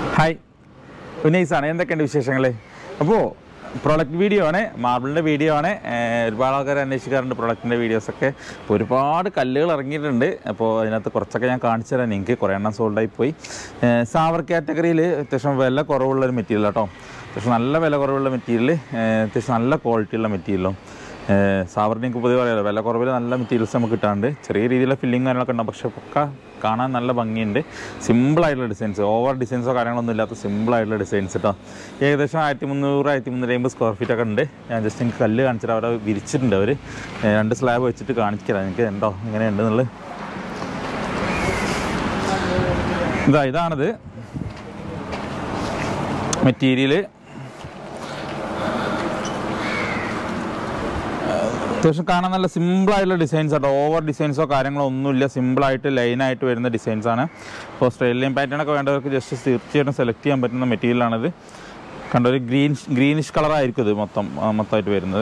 Hi ഉന്നയിസാണ് എന്തൊക്കെയുണ്ട് വിശേഷങ്ങൾ അപ്പോൾ പ്രൊഡക്റ്റ് വീഡിയോ ആണ് മാർബിളിൻ്റെ വീഡിയോ ആണ് ഏഹ് ഒരുപാട് ആൾക്കാർ അന്വേഷിക്കാറുണ്ട് പ്രൊഡക്റ്റിൻ്റെ വീഡിയോസൊക്കെ അപ്പോൾ ഒരുപാട് കല്ലുകൾ ഇറങ്ങിയിട്ടുണ്ട് അപ്പോൾ അതിനകത്ത് കുറച്ചൊക്കെ ഞാൻ കാണിച്ചു തരാം എനിക്ക് കുറേ എണ്ണം സോൾഡായി പോയി ഏഹ് സാവർ കാറ്റഗറിയിൽ അത്യാവശ്യം വില കുറവുള്ള ഒരു മെറ്റീരിയൽ കേട്ടോ അത്യാവശ്യം നല്ല വില കുറവുള്ള മെറ്റീരിയൽ അത്യാവശ്യം നല്ല ക്വാളിറ്റിയുള്ള മെറ്റീരിയലും സാവറിന് എനിക്ക് പൊതുവെ പറയാമല്ലോ വില കുറവിൽ നല്ല മെറ്റീരിയൽസ് നമുക്ക് കിട്ടാറുണ്ട് ചെറിയ രീതിയിലുള്ള ഫില്ലിങ് കാര്യങ്ങളൊക്കെ ഉണ്ടാവും പക്ഷേ ഒക്കെ കാണാൻ നല്ല ഭംഗിയുണ്ട് സിമ്പിൾ ആയിട്ടുള്ള ഡിസൈൻസ് ഓവർ ഡിസൈൻസോ കാര്യങ്ങളൊന്നും ഇല്ലാത്ത സിമ്പിൾ ആയിട്ടുള്ള ഡിസൈൻസ് കേട്ടോ ഏകദേശം ആയിരത്തി മുന്നൂറ് ആയിരത്തി മുന്നൂറ്റി അമ്പത് സ്ക്വയർ ഫീറ്റ് ഒക്കെ ഉണ്ട് ഞാൻ ജസ്റ്റ് എനിക്ക് കല്ല് കാണിച്ചിട്ട് അവിടെ വിരിച്ചിട്ടുണ്ട് അവർ രണ്ട് സ്ലാബ് വെച്ചിട്ട് കാണിച്ചിരാം എനിക്ക് ഉണ്ടോ എങ്ങനെയുണ്ട് എന്നുള്ളത് ഇതാ ഇതാണിത് മെറ്റീരിയല് അത്യാവശ്യം കാണാൻ നല്ല സിമ്പിൾ ആയിട്ടുള്ള ഡിസൈൻസ് ആട്ടോ ഓവർ ഡിസൈൻസോ കാര്യങ്ങളോ ഒന്നുമില്ല സിമ്പിളായിട്ട് ലൈനായിട്ട് വരുന്ന ഡിസൈൻസ് ആണ് അപ്പോൾ ഓസ്ട്രേലിയൻ പാറ്റേൺ ഒക്കെ വേണ്ടവർക്ക് ജസ്റ്റ് തീർച്ചയായിട്ടും സെലക്ട് ചെയ്യാൻ പറ്റുന്ന മെറ്റീരിയലാണിത് കണ്ട ഒരു ഗ്രീൻ ഗ്രീനിഷ് കളറായിരിക്കും ഇത് മൊത്തം ആ, മൊത്തമായിട്ട് വരുന്നത്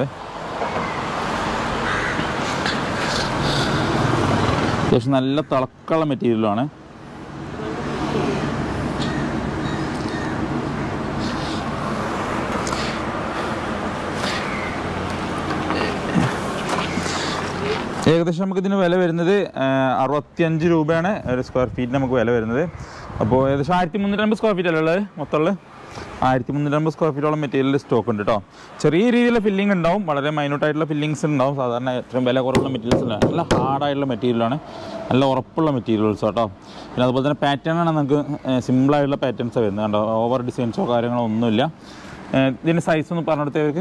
അത്യാവശ്യം നല്ല തിളക്കമുള്ള മെറ്റീരിയലാണ് ഏകദേശം നമുക്ക് ഇതിന് വില വരുന്നത് അറുപത്തിയഞ്ച് രൂപയാണ് ഒരു സ്ക്വയർ ഫീറ്റിന് നമുക്ക് വില വരുന്നത് അപ്പോൾ ഏകദേശം ആയിരത്തി മുന്നൂറ്റമ്പത് സ്ക്വയർ ഫീറ്റ് അല്ലേ ഉള്ളത് മൊത്തമുള്ള ആയിരത്തി മുന്നൂറ്റമ്പത് സ്ക്വയർ ഫീറ്റോളം മെറ്റീരിയൽ സ്റ്റോക്ക് ഉണ്ട് കേട്ടോ ചെറിയ രീതിയിലുള്ള ഫില്ലിംഗ് ഉണ്ടാവും വളരെ മൈന്യൂട്ട് ആയിട്ടുള്ള ഫില്ലിങ്സ് ഉണ്ടാവും സാധാരണ ഏറ്റവും വില കുറവുള്ള മെറ്റീരിയൽസ് അല്ല നല്ല ഹാർഡായിട്ടുള്ള മെറ്റീരിയലാണ് നല്ല ഉറപ്പുള്ള മെറ്റീരിയൽസ് കേട്ടോ പിന്നെ അതുപോലെ തന്നെ പാറ്റേൺ ആണ് നമുക്ക് സിമ്പിളായിട്ടുള്ള പാറ്റേൺസ് വരുന്നത് കണ്ടോ ഓവർ ഡിസൈൻസോ കാര്യങ്ങളോ ഒന്നുമില്ല ഏഹ് ഇതിൻ്റെ സൈസ് ഒന്ന് പറഞ്ഞെടുത്തവർക്ക്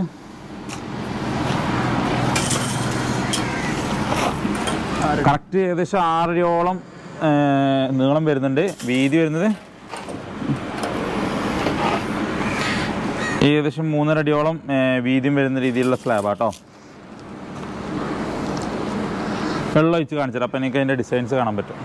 കറക്റ്റ് ഏകദേശം ആറരയോളം ഏഹ്, നീളം വരുന്നുണ്ട് വീതി വരുന്നത് ഏകദേശം മൂന്നര അടിയോളം ഏഹ്, വീതിയും വരുന്ന രീതിയിലുള്ള സ്ലാബ് കേട്ടോ വെള്ളം ഒഴിച്ച് കാണിച്ചത് അപ്പം എനിക്ക് അതിൻ്റെ ഡിസൈൻസ് കാണാൻ പറ്റും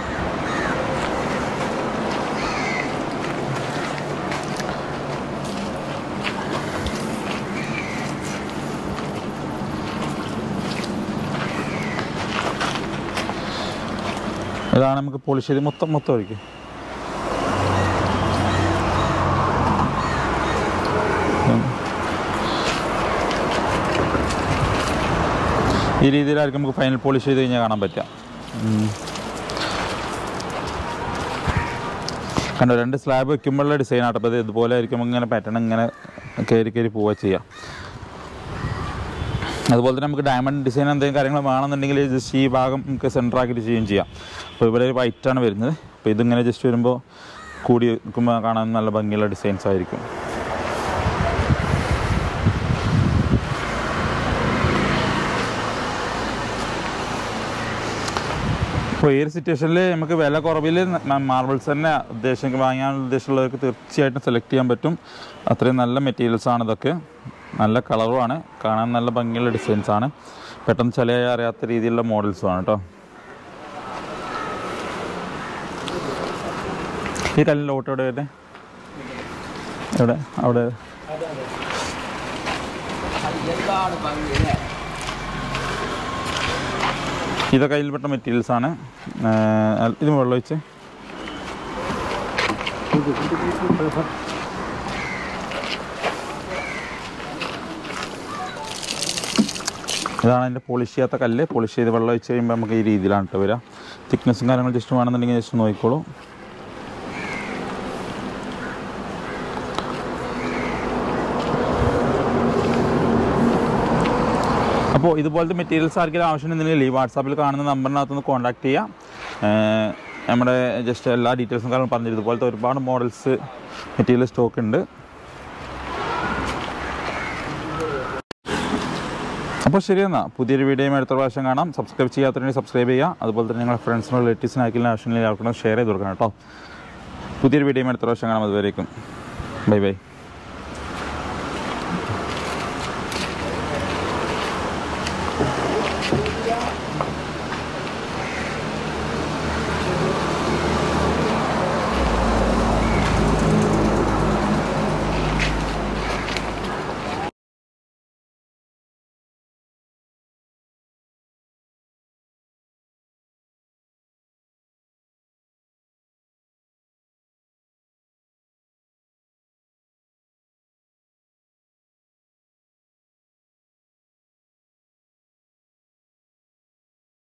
ഇതാണ് നമുക്ക് പോളിഷ് ചെയ്ത് മൊത്തം മൊത്തം ഒഴിക്കും ഈ രീതിയിലായിരിക്കും നമുക്ക് ഫൈനൽ പോളിഷ് ചെയ്ത് കഴിഞ്ഞാൽ കാണാൻ പറ്റുക ഉം. കണ്ടോ രണ്ട് സ്ലാബ് വെക്കുമ്പോഴുള്ള ഡിസൈൻ ആട്ടോ അപ്പോൾ ഇത് ഇതുപോലെ ആയിരിക്കും ഇങ്ങനെ പാറ്റേൺ ഇങ്ങനെ കയറി കയറി പോവുക ചെയ്യുക അതുപോലെ തന്നെ നമുക്ക് ഡയമണ്ട് ഡിസൈൻ എന്തെങ്കിലും കാര്യങ്ങൾ വേണമെന്നുണ്ടെങ്കിൽ ജസ്റ്റ് ഈ ഭാഗം നമുക്ക് സെൻറ്റർ ആക്കിയിട്ട് ചെയ്യുകയും ചെയ്യാം അപ്പോൾ ഇവിടെ ഒരു white ആണ് വരുന്നത് അപ്പോൾ ഇതിങ്ങനെ ജസ്റ്റ് വരുമ്പോൾ കൂടി നിൽക്കുമ്പോൾ കാണാൻ നല്ല ഭംഗിയുള്ള ഡിസൈൻസ് ആയിരിക്കും അപ്പോൾ ഈ ഒരു സിറ്റുവേഷനിൽ നമുക്ക് വില കുറവിൽ മാർബിൾസ് തന്നെ ഉദ്ദേശം വാങ്ങാൻ ഉദ്ദേശമുള്ളവർക്ക് തീർച്ചയായിട്ടും സെലക്ട് ചെയ്യാൻ പറ്റും അത്രയും നല്ല മെറ്റീരിയൽസ് ആണ് ഇതൊക്കെ നല്ല കളറുമാണ് കാണാൻ നല്ല ഭംഗിയുള്ള ഡിസൈൻസ് ആണ് പെട്ടെന്ന് ചില അറിയാത്ത രീതിയിലുള്ള മോഡൽസും ആണ് കേട്ടോ ഈ കല്ലിൻ്റെ ഓട്ടോ എവിടെ വരുന്നത് എവിടെ അവിടെ ഇതൊക്കെ അതിൽപ്പെട്ട മെറ്റീരിയൽസ് ആണ് ഏഹ് ഇത് വെള്ളം ഒഴിച്ച് ഇതാണ് അതിൻ്റെ പോളിഷ് ചെയ്യാത്ത കല്ല് പോളിഷ് ചെയ്ത് വെള്ളം ഒഴിച്ച് കഴിയുമ്പോൾ നമുക്ക് ഈ രീതിയിലാണ് കേട്ടോ വരിക തിക്നെസ്സും കാര്യങ്ങളും ജസ്റ്റ് വേണമെന്നുണ്ടെങ്കിൽ ജസ്റ്റ് നോക്കിക്കോളൂ അപ്പോൾ ഇതുപോലത്തെ മെറ്റീരിയൽസ് ആർക്കെങ്കിലും ആവശ്യമുണ്ടെങ്കിൽ ഈ വാട്സാപ്പിൽ കാണുന്ന നമ്പറിനകത്തൊന്ന് കോൺടാക്ട് ചെയ്യാം ഏഹ് നമ്മുടെ ജസ്റ്റ് എല്ലാ ഡീറ്റെയിൽസും കാരണം പറഞ്ഞു ഇതുപോലത്തെ ഒരുപാട് മോഡൽസ് മെറ്റീരിയൽ സ്റ്റോക്ക് ഉണ്ട് അപ്പോൾ ശരി എന്നാൽ പുതിയൊരു വീഡിയോയും അടുത്ത പ്രാവശ്യം കാണാം സബ്സ്ക്രൈബ് ചെയ്യാത്തവരുണ്ടെങ്കിൽ സബ്സ്ക്രൈബ് ചെയ്യുക അതുപോലെ തന്നെ നിങ്ങളുടെ ഫ്രണ്ട്സിനോ റിലേറ്റീവ്സിനോ ആക്കിയുള്ള ആവശ്യമില്ലെങ്കിൽ അവർക്കും ഷെയർ ചെയ്ത് കൊടുക്കണം കേട്ടോ പുതിയൊരു വീഡിയോയും അടുത്ത പ്രാവശ്യം കാണാം അതുവരേക്കും ബൈ ബൈ